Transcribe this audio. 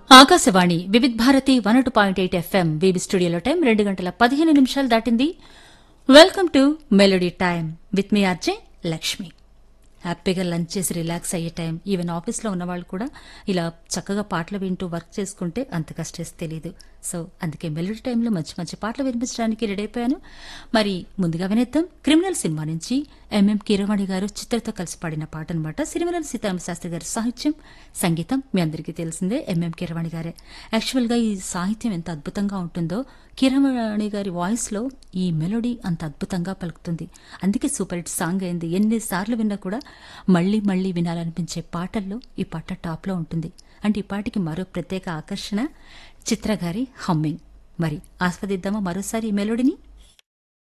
Akashvani Vividh Bharati one two point eight FM VB స్టూడియోలో time రెండు గంటల పదిహేను నిమిషాలు దాటింది welcome to melody time with మీ అర్జే లక్ష్మి హ్యాపీగా లంచ్ చేసి రిలాక్స్ అయ్యే టైం ఈవెన్ ఆఫీస్లో ఉన్న వాళ్ళు కూడా ఇలా చక్కగా పాటలు వింటూ వర్క్ చేసుకుంటే అంత కష్టేసి తెలియదు సో అందుకే మెలోడీ టైంలో మంచి మంచి పాటలు వినిపించడానికి రెడీ అయిపోయాను మరి ముందుగా వినేద్దాం క్రిమినల్ సినిమా నుంచి ఎంఎం కీరవాణి గారు చిత్రతో కలిసి పాడిన పాట అనమాట సిరిమల సీతారామ శాస్త్రి గారి సాహిత్యం సంగీతం మీ అందరికీ తెలిసిందే ఎంఎం కీరవాణి గారే యాక్చువల్గా ఈ సాహిత్యం ఎంత అద్భుతంగా ఉంటుందో కీరవాణి గారి వాయిస్ లో ఈ మెలోడీ అంత అద్భుతంగా పలుకుతుంది అందుకే సూపర్ హిట్ సాంగ్ అయింది ఎన్నిసార్లు విన్నా కూడా మళ్ళీ మళ్ళీ వినాలనిపించే పాటల్లో ఈ పాట టాప్ లో ఉంటుంది అంటే ఈ పాటికి మరో ప్రత్యేక ఆకర్షణ చిత్ర గారి హమ్మింగ్ మరి ఆస్వాదిద్దామా మరోసారి ఈ మెలోడీని